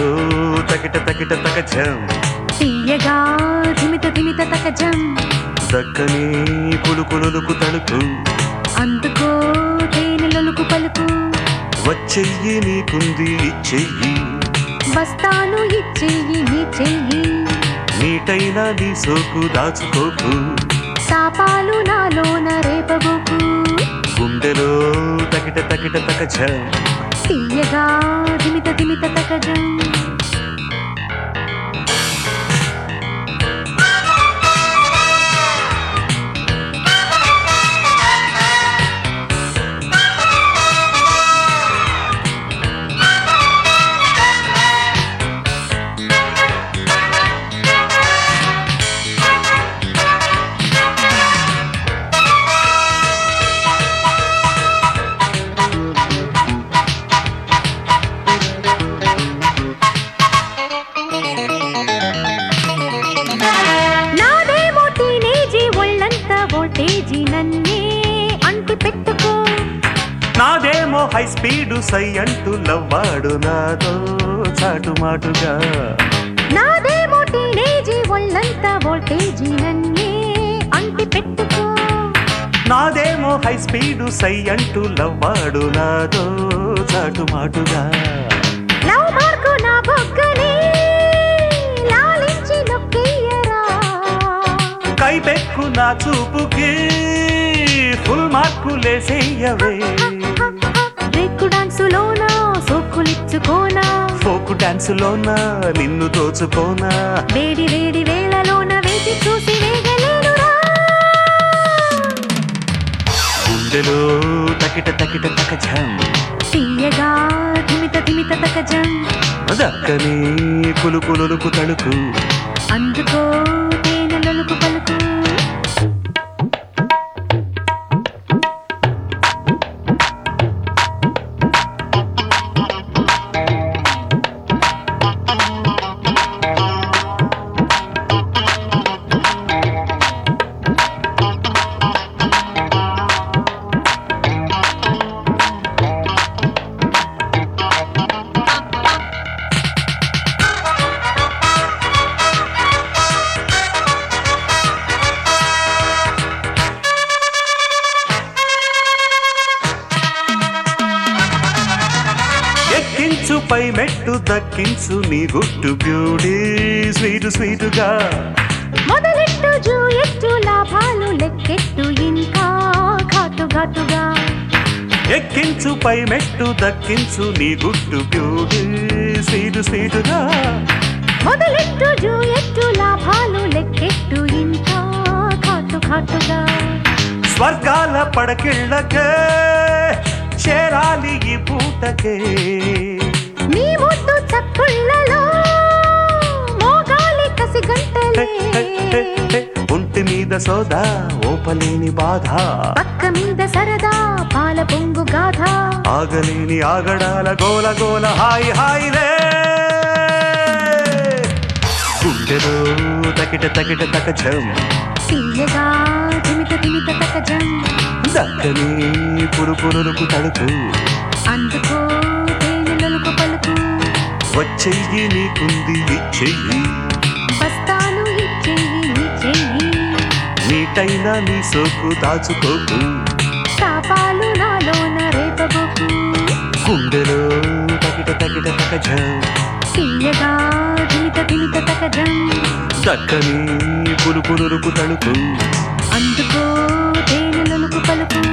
తకిట తకిట తకజం తీయగా ధిమిత ధిమిత తకజం దక్కని కులుకులుకు తలుపు అందుకో తేనెలొలుకు పలుకు వచ్చెయ్యి నీకుంది ఇచ్చెయ్యి వస్తాను ఇచ్చెయ్యి నీ చెయ్యి నీటైనా నీ సోకు దాచుకోకు తాపాలు నాలోన రేపబోకు గుండెలో తకిట తకిట తకజం తీయగా ధిమిత ధిమిత తకజం నాదేమో టీనేజీ ఒళ్ళంతా వోల్టేజీ నన్నే అంటి పెట్టుకో నాదేమో హై స్పీడు సై అంటూ లవ్వాడు నాతో చాటుమాటుగా నాదేమో టీనేజీ ఒళ్ళంతా వోల్టేజీ నన్నే అంటి పెట్టుకో నాదేమో హై స్పీడు సై అంటూ లవ్వాడు నాతో చాటుమాటుగా లవ్ మార్కు నా బొగ్గని లాలించి నొక్కియరా కైపెక్కు నా చూపుకి ఫుల్ మార్కులేసేయవే బ్రేక్ డాన్సులోనా సోకులిచ్చుకోనా ఫోకు డాన్సులోన నిన్ను దోచుకోనా వేడి వేడి వేళలోన వేచి చూసి వేగలేనురా గుండెలో తకిట తకిట తకజం తీయగా ధిమిత ధిమిత తకజం దక్కని కులుకులుకు తలుకు అందుకో తేనెలొలుకు పలుకు ఎక్కించు పై మెట్టు దక్కించు నీ గుట్టు బ్యూటీ స్వీటు స్వీటుగా మొదలెట్టు జూయెట్టు లాభాలు లెక్కెట్టు ఇంకా ఘాటు ఘాటుగా ఎక్కించు పై మెట్టు దక్కించు నీ గుట్టు బ్యూటీ స్వీటు స్వీటుగా మొదలెట్టు జూయెట్టు లాభాలు లెక్కెట్టు ఇంకా ఘాటు ఘాటుగా స్వర్గాల పడకిళ్ళకే చేరాలి ఈ పూటకే నీ ముద్దు చక్కుళ్ళలో మోగాలి కసి హే, హే, హే, హే. గంటలే ఒంటి మీద సోదా ఓపలేని బాధ పక్క మీద సరదా పాల పొంగు గాథ ఆగలేని ఆగడాల గోల గోల హాయి హాయిలే గుండెలో తకిట తకిట తకచం తీయగా ధిమిత ధిమిత తకజం దక్కని పురుపురుకు తలుపు అందుకో తేనెలొలుకు పలుకు వచ్చెయ్యి నీకుంది ఇచ్చెయ్యి బస్తాను ఇచ్చేయి నీ చెయ్యి నీటైనా నీ సోకు దాచుకోకు తాపాలు నాలోన రేపబోకు గుండెలో తకిట తకిట తకచం తీయగా ధిమిత ధిమిత తకజం దక్కని పురుపురుకు తలుపు అందుకో తేనెలొలుకు పలుకు